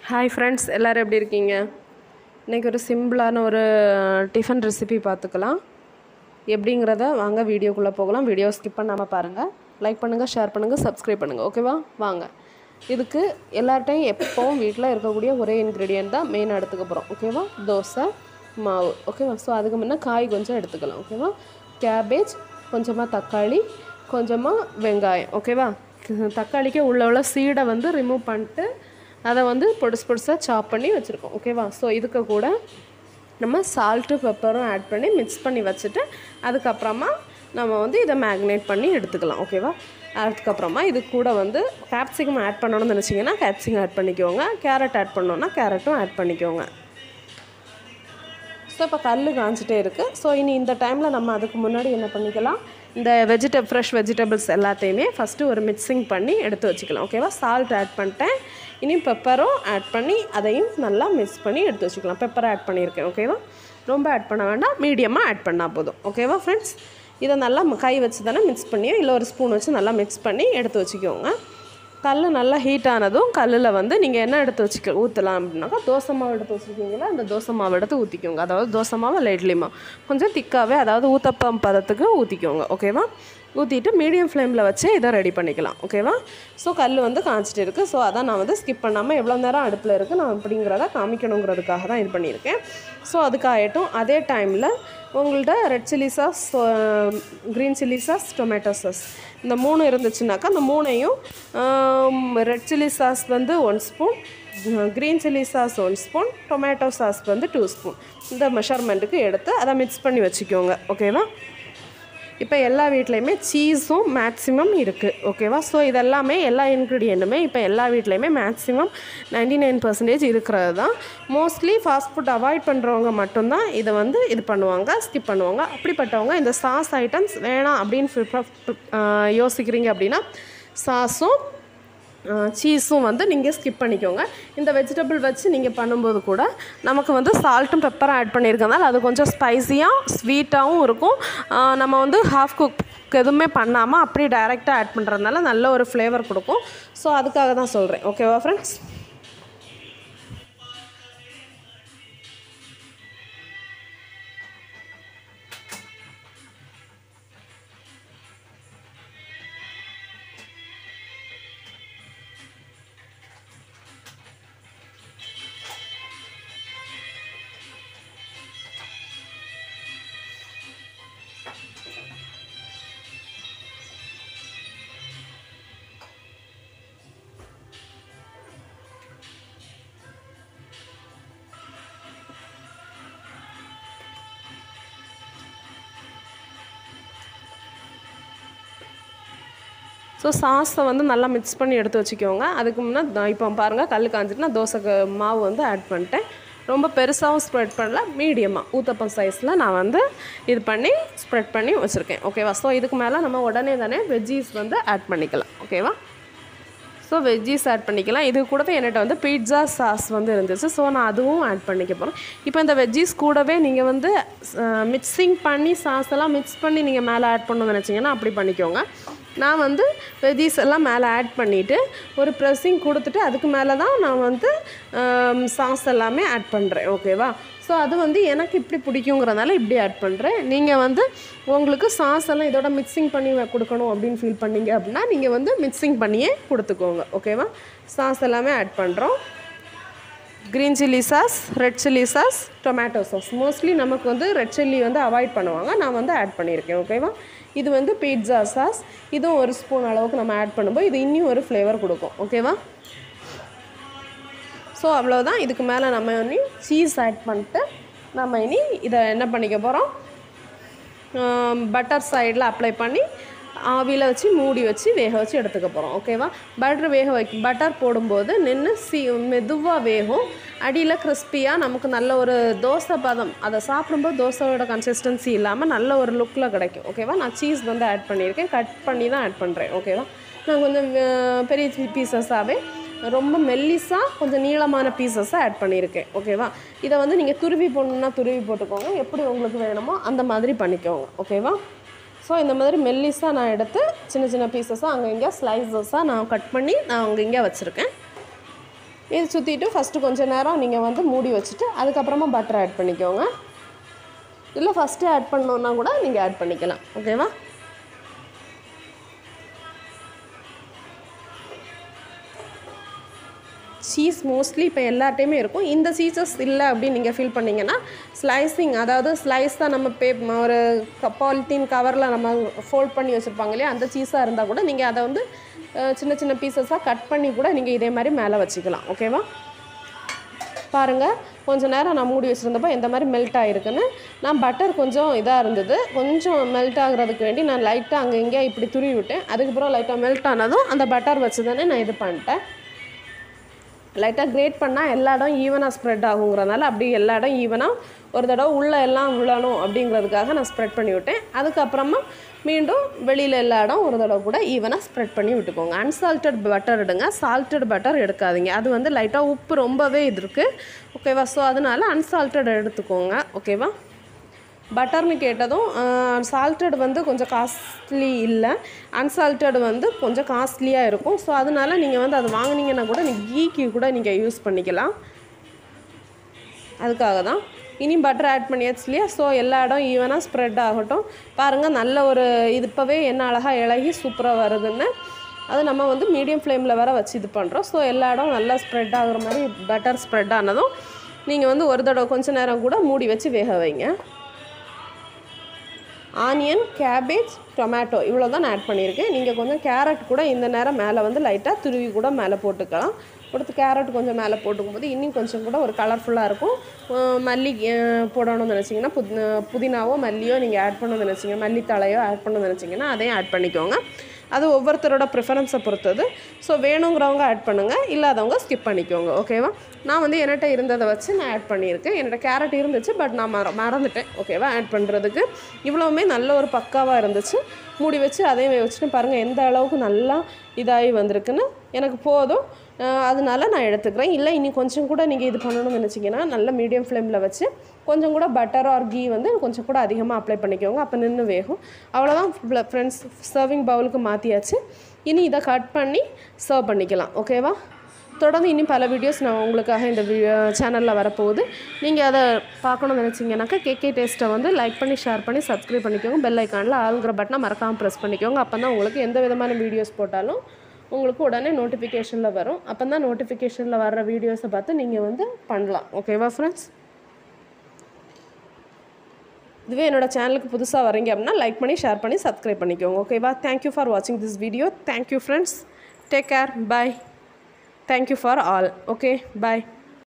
hi friends எல்லோரும் எப்படி இருக்கீங்க இன்றைக்கி ஒரு சிம்பிளான ஒரு டிஃபன் ரெசிபி பார்த்துக்கலாம் எப்படிங்கிறத வாங்க வீடியோக்குள்ளே போகலாம் வீடியோ ஸ்கிப் பண்ணாமல் பாருங்கள் லைக் பண்ணுங்கள் ஷேர் பண்ணுங்கள் சப்ஸ்கிரைப் பண்ணுங்கள் ஓகேவா வாங்க இதுக்கு எல்லார்ட்டையும் எப்போவும் வீட்டில் இருக்கக்கூடிய ஒரே இன்க்ரீடியன்ட் தான் மெயின் எடுத்துக்க போகிறோம் ஓகேவா தோசை மாவு ஓகேவா ஸோ அதுக்கு முன்னே காய் கொஞ்சம் எடுத்துக்கலாம் ஓகேவா கேபேஜ் கொஞ்சமாக தக்காளி கொஞ்சமாக வெங்காயம் ஓகேவா தக்காளிக்கு உள்ள உள்ள சீடை வந்து ரிமூவ் பண்ணிட்டு அதை வந்து பொடுசு பொடுசாக சாப் பண்ணி வச்சுருக்கோம் ஓகேவா ஸோ இதுக்கு கூட நம்ம சால்ட்டு பெப்பரும் ஆட் பண்ணி மிக்ஸ் பண்ணி வச்சுட்டு அதுக்கப்புறமா நம்ம வந்து இதை மேக்னேட் பண்ணி எடுத்துக்கலாம் ஓகேவா அதுக்கப்புறமா இது கூட வந்து கேப்சிகம் ஆட் பண்ணணும்னு நினச்சிங்கன்னா கேப்சிகம் ஆட் பண்ணிக்கோங்க கேரட் ஆட் பண்ணோன்னா கேரட்டும் ஆட் பண்ணிக்கோங்க ஸோ இப்போ கல் காஞ்சிட்டே இருக்குது ஸோ இனி இந்த டைமில் நம்ம அதுக்கு முன்னாடி என்ன பண்ணிக்கலாம் இந்த வெஜிடப் ஃப்ரெஷ் வெஜிடபிள்ஸ் எல்லாத்தையுமே ஃபஸ்ட்டு ஒரு மிக்சிங் பண்ணி எடுத்து வச்சுக்கலாம் ஓகேவா சால்ட் ஆட் பண்ணிட்டேன் இனி பெப்பரும் ஆட் பண்ணி அதையும் நல்லா மிக்ஸ் பண்ணி எடுத்து வச்சுக்கலாம் பெப்பரை ஆட் பண்ணியிருக்கேன் ஓகேவா ரொம்ப ஆட் பண்ண வேண்டாம் மீடியமாக ஆட் பண்ணால் போதும் ஓகேவா ஃப்ரெண்ட்ஸ் இதை நல்லா கை வச்சு தானே மிக்ஸ் பண்ணியோ இல்லை ஒரு ஸ்பூன் வச்சு நல்லா மிக்ஸ் பண்ணி எடுத்து வச்சுக்கோங்க கல் நல்லா ஹீட் ஆனதும் கல்லில் வந்து நீங்கள் என்ன எடுத்து வச்சுக்க ஊற்றலாம் அப்படின்னாக்கா தோசை மாவு எடுத்து வச்சுருக்கீங்களா அந்த தோசை மாவு எடுத்து ஊற்றிக்கோங்க அதாவது தோசை மாவு இல்லை இட்லி மாவு கொஞ்சம் திக்காகவே அதாவது ஊத்தப்பம் பதத்துக்கு ஊற்றிக்கோங்க ஓகேவா ஊற்றிட்டு மீடியம் ஃப்ளேமில் வச்சு இதை ரெடி பண்ணிக்கலாம் ஓகேவா ஸோ கல் வந்து காய்ச்சிட்டு இருக்குது ஸோ அதான் நான் வந்து ஸ்கிப் பண்ணாமல் எவ்வளோ நேரம் அடுப்பில் இருக்குது நான் அப்படிங்கிறத காமிக்கணுங்கிறதுக்காக தான் இது பண்ணியிருக்கேன் ஸோ அதுக்காகட்டும் அதே டைமில் உங்கள்கிட்ட red chilli sauce green chilli sauce tomato sauce இந்த மூணு இருந்துச்சுனாக்கா அந்த மூணையும் ரெட் சில்லி சாஸ் வந்து one spoon green chilli sauce one spoon tomato sauce வந்து டூ ஸ்பூன் இந்த மெஷர்மெண்ட்டுக்கு எடுத்து அதை மிக்ஸ் பண்ணி வச்சுக்கோங்க ஓகேவா இப்போ எல்லா வீட்லேயுமே சீஸும் மேக்ஸிமம் இருக்குது ஓகேவா ஸோ இதெல்லாமே எல்லா இன்க்ரீடியண்ட்டுமே இப்போ எல்லா வீட்லேயுமே மேக்ஸிமம் நைன்டி நைன் பர்சன்டேஜ் இருக்கிறது தான் மோஸ்ட்லி ஃபாஸ்ட் ஃபுட் அவாய்ட் பண்ணுறவங்க மட்டும்தான் இதை வந்து இது பண்ணுவாங்க ஸ்கிப் பண்ணுவாங்க அப்படிப்பட்டவங்க இந்த சாஸ் ஐட்டம்ஸ் வேணாம் அப்படின்னு யோசிக்கிறீங்க அப்படின்னா சாஸும் சீஸும் வந்து நீங்கள் ஸ்கிப் பண்ணிக்கோங்க இந்த வெஜிடபிள் வச்சு நீங்கள் பண்ணும்போது கூட நமக்கு வந்து சால்ட்டும் பெப்பரும் ஆட் பண்ணியிருக்கனால அது கொஞ்சம் ஸ்பைஸியாக ஸ்வீட்டாகவும் இருக்கும் நம்ம வந்து ஹாஃப் குக் எதுவுமே பண்ணாமல் அப்படியே டைரெக்டாக ஆட் பண்ணுறதுனால நல்ல ஒரு ஃப்ளேவர் கொடுக்கும் ஸோ அதுக்காக தான் சொல்கிறேன் ஓகேவா ஃப்ரெண்ட்ஸ் ஸோ சாஸை வந்து நல்லா மிக்ஸ் பண்ணி எடுத்து வச்சுக்கோங்க அதுக்கு முன்னே இப்போ பாருங்கள் கல் காஞ்சிட்டுனா தோசை மாவு வந்து ஆட் பண்ணிட்டேன் ரொம்ப பெருசாகவும் ஸ்ப்ரெட் பண்ணல மீடியமாக ஊத்தப்பம் சைஸில் நான் வந்து இது பண்ணி ஸ்ப்ரெட் பண்ணி வச்சுருக்கேன் ஓகேவா ஸோ இதுக்கு மேலே நம்ம உடனே தானே வெஜ்ஜீஸ் வந்து ஆட் பண்ணிக்கலாம் ஓகேவா ஸோ வெஜ்ஜீஸ் ஆட் பண்ணிக்கலாம் இது கூடவே என்கிட்ட வந்து பீட்சா சாஸ் வந்து இருந்துச்சு ஸோ நான் அதுவும் ஆட் பண்ணிக்க போகிறேன் இப்போ இந்த வெஜ்ஜீஸ் கூடவே நீங்கள் வந்து மிக்சிங் பண்ணி சாஸ் எல்லாம் மிக்ஸ் பண்ணி நீங்கள் மேலே ஆட் பண்ணணும்னு நினச்சிங்கன்னா அப்படி பண்ணிக்கோங்க நான் வந்து வெஜ்ஜீஸ் எல்லாம் மேலே ஆட் பண்ணிவிட்டு ஒரு ப்ரெஸ்ஸிங் கொடுத்துட்டு அதுக்கு மேலே தான் நான் வந்து சாஸ் எல்லாமே ஆட் பண்ணுறேன் ஓகேவா ஸோ அது வந்து எனக்கு இப்படி பிடிக்குங்கிறனால இப்படி ஆட் பண்ணுறேன் நீங்கள் வந்து உங்களுக்கு சாஸ் எல்லாம் இதோட மிக்சிங் பண்ணி கொடுக்கணும் அப்படின்னு ஃபீல் பண்ணீங்க அப்படின்னா நீங்கள் வந்து மிக்சிங் பண்ணியே கொடுத்துக்கோங்க ஓகேவா சாஸ் எல்லாமே ஆட் பண்ணுறோம் green chilli sauce red chilli sauce tomato sauce mostly நமக்கு வந்து ரெட் சில்லி வந்து அவாய்ட் பண்ணுவாங்க நான் வந்து ஆட் பண்ணியிருக்கேன் ஓகேவா இது வந்து பீட்சா சாஸ் இதுவும் ஒரு ஸ்பூன் அளவுக்கு நம்ம ஆட் பண்ணும்போது இது இன்னும் ஒரு ஃப்ளேவர் கொடுக்கும் ஓகேவா ஸோ அவ்வளோதான் இதுக்கு மேலே நம்ம இனி சீஸ் ஆட் பண்ணிட்டு நம்ம இனி இதை என்ன பண்ணிக்க போகிறோம் பட்டர் சைடில் அப்ளை பண்ணி ஆவியில் வச்சு மூடி வச்சு வேக வச்சு எடுத்துக்க போகிறோம் ஓகேவா பட்டர் வேக வைக்க பட்டர் போடும்போது நின்று சி மெதுவாக வேகும் அடியில் கிறிஸ்பியாக நமக்கு நல்ல ஒரு தோசை பதம் அதை சாப்பிடும்போது தோசையோட கன்சிஸ்டன்சி இல்லாமல் நல்ல ஒரு லுக்கில் கிடைக்கும் ஓகேவா நான் சீஸ் வந்து ஆட் பண்ணியிருக்கேன் கட் பண்ணி தான் ஆட் பண்ணுறேன் ஓகேவா நான் கொஞ்சம் பெரிய பீசஸாகவே ரொம்ப மெல்லிஸாக கொஞ்சம் நீளமான பீசஸை ஆட் பண்ணியிருக்கேன் ஓகேவா இதை வந்து நீங்கள் துருவி போடணுன்னா துருவி போட்டுக்கோங்க எப்படி உங்களுக்கு வேணுமோ அந்த மாதிரி பண்ணிக்கோங்க ஓகேவா ஸோ இந்த மாதிரி மெல்லிஸாக நான் எடுத்து சின்ன சின்ன பீசஸாக அங்கே இங்கே ஸ்லைசஸாக நான் கட் பண்ணி நான் அங்கே இங்கே வச்சுருக்கேன் இது சுற்றிட்டு ஃபஸ்ட்டு கொஞ்சம் நேரம் நீங்கள் வந்து மூடி வச்சுட்டு அதுக்கப்புறமா பட்டர் ஆட் பண்ணிக்கோங்க இல்லை ஃபஸ்ட்டு ஆட் பண்ணோன்னா கூட நீங்கள் ஆட் பண்ணிக்கலாம் ஓகேவா சீஸ் மோஸ்ட்லி இப்போ எல்லார்ட்டையுமே இருக்கும் இந்த சீசஸ் இல்லை அப்படின்னு நீங்கள் ஃபீல் பண்ணிங்கன்னா ஸ்லைசிங் அதாவது ஸ்லைஸ் தான் நம்ம பே ஒரு பாலித்தீன் கவரில் நம்ம ஃபோல்ட் பண்ணி வச்சுருப்பாங்க இல்லையா அந்த சீஸாக இருந்தால் கூட நீங்கள் அதை வந்து அஹ், சின்ன சின்ன பீசஸாக கட் பண்ணி கூட நீங்கள் இதே மாதிரி மேலே வச்சுக்கலாம் ஓகேவா பாருங்கள் கொஞ்ச நேரம் நான் மூடி வச்சுருந்தப்போ எந்த மாதிரி மெல்ட் ஆகிருக்குன்னு நான் பட்டர் கொஞ்சம் இதாக இருந்தது கொஞ்சம் மெல்ட் ஆகுறதுக்கு வேண்டி நான் லைட்டாக அங்கே இங்கே இப்படி துருவி விட்டேன் அதுக்கப்புறம் லைட்டாக மெல்ட் ஆனதும் அந்த பட்டர் வச்சு தானே நான் இது பண்ணிட்டேன் லைட்டாக கிரேட் பண்ணால் எல்லா இடம் ஈவனாக ஸ்ப்ரெட் ஆகுங்கிறனால அப்படி எல்லா இடம் ஈவனாக ஒரு தடவை உள்ளே எல்லாம் விழணும் அப்படிங்கிறதுக்காக நான் ஸ்ப்ரெட் பண்ணி விட்டேன் அதுக்கப்புறமா மீண்டும் வெளியில் எல்லா இடம் ஒரு தடவை கூட ஈவனாக ஸ்ப்ரெட் பண்ணி விட்டுக்கோங்க அன்சால்ட்டட் பட்டர் எடுங்க சால்ட்டட் பட்டர் எடுக்காதீங்க அது வந்து லைட்டாக உப்பு ரொம்பவே இது இருக்குது ஓகேவா ஸோ அதனால அன்சால்ட்டட் எடுத்துக்கோங்க ஓகேவா பட்டர்னு கேட்டதும் சால்ட்டட் வந்து கொஞ்சம் காஸ்ட்லி இல்லை அன்சால்ட்டட் வந்து கொஞ்சம் காஸ்ட்லியாக இருக்கும் ஸோ அதனால நீங்கள் வந்து அது வாங்குனீங்கன்னா கூட நீங்கள் கீக்கு கூட நீங்கள் யூஸ் பண்ணிக்கலாம் அதுக்காக தான் இனி பட்டர் ஆட் பண்ணியாச்சு இல்லையா ஸோ எல்லா இடம் ஈவனாக ஸ்ப்ரெட் ஆகட்டும் பாருங்கள் நல்ல ஒரு இது இப்போவே என்ன அழகாக இழகி சூப்பராக வருதுன்னு அது நம்ம வந்து மீடியம் ஃப்ளேமில் வர வச்சு இது பண்ணுறோம் ஸோ எல்லா இடம் நல்லா ஸ்ப்ரெட் ஆகுற மாதிரி பட்டர் ஸ்ப்ரெட் ஆனதும் நீங்கள் வந்து ஒரு தடவை கொஞ்ச நேரம் கூட மூடி வச்சு வேக வைங்க ஆனியன் கேபேஜ் டொமேட்டோ இவ்வளோ தான் நான் ஆட் பண்ணியிருக்கேன் நீங்கள் கொஞ்சம் கேரட் கூட இந்த நேரம் மேலே வந்து லைட்டாக துருவி கூட மேலே போட்டுக்கலாம் கொடுத்து கேரட் கொஞ்சம் மேலே போட்டுக்கும்போது இன்னும் கொஞ்சம் கூட ஒரு கலர்ஃபுல்லாக இருக்கும் அஹ் மல்லி அஹ் போடணும்னு நினச்சிங்கன்னா புத் புதினாவோ மல்லியோ நீங்கள் ஆட் பண்ணணும்னு நினச்சிங்க மல்லித்தழையோ ஆட் பண்ணணும்னு நினச்சிங்கன்னா அதையும் ஆட் பண்ணிக்கோங்க அது ஒவ்வொருத்தரோட ப்ரிஃபரன்ஸை பொறுத்தது ஸோ வேணுங்கிறவங்க ஆட் பண்ணுங்கள் இல்லாதவங்க ஸ்கிப் பண்ணிக்கோங்க ஓகேவா நான் வந்து என்கிட்ட இருந்ததை வச்சு நான் ஆட் பண்ணியிருக்கேன் என்னோட கேரட் இருந்துச்சு பட் நான் மற மறந்துட்டேன் ஓகேவா ஆட் பண்ணுறதுக்கு இவ்வளவுமே நல்ல ஒரு பக்காவாக இருந்துச்சு மூடி வச்சு அதையும் வேக வச்சுட்டு பாருங்கள் எந்த அளவுக்கு நல்லா இதாகி வந்திருக்குன்னு எனக்கு போதும் அஹ் அதனால நான் எடுத்துக்கிறேன் இல்லை இனி கொஞ்சம் கூட நீங்கள் இது பண்ணணும்னு நினச்சிங்கன்னா நல்ல மீடியம் ஃப்ளேமில் வச்சு கொஞ்சம் கூட பட்டர் ஆர் கீ வந்து கொஞ்சம் கூட அதிகமாக அப்ளை பண்ணிக்கோங்க அப்போ நின்று வேகும் அவ்வளோதான் ஃப்ரெண்ட்ஸ் சர்விங் பவுலுக்கு மாற்றியாச்சு இனி இதை கட் பண்ணி சர்வ் பண்ணிக்கலாம் ஓகேவா தொடர்ந்து இன்னும் பல வீடியோஸ் நான் உங்களுக்காக இந்த சேனலில் வரப்போகுது நீங்கள் அதை பார்க்கணும்னு நினச்சிங்கனாக்கா கேகே டேஸ்ட்டை வந்து லைக் பண்ணி ஷேர் பண்ணி சப்ஸ்கிரைப் பண்ணிக்கோங்க பெல் ஐக்கானில் ஆளுங்கிற பட்டனை மறக்காமல் ப்ரெஸ் பண்ணிக்கோங்க அப்போ தான் உங்களுக்கு எந்த விதமான வீடியோஸ் போட்டாலும் உங்களுக்கு உடனே நோட்டிஃபிகேஷனில் வரும் அப்போ தான் நோட்டிஃபிகேஷனில் வர்ற வீடியோஸை பார்த்து நீங்கள் வந்து பண்ணலாம் ஓகேவா ஃப்ரெண்ட்ஸ் இதுவே என்னோட சேனலுக்கு புதுசாக வரீங்க அப்படின்னா லைக் பண்ணி ஷேர் பண்ணி சப்ஸ்கிரைப் பண்ணிக்கோங்க ஓகேவா தேங்க்யூ ஃபார் வாட்சிங் this video thank you friends take care bye thank you for all okay bye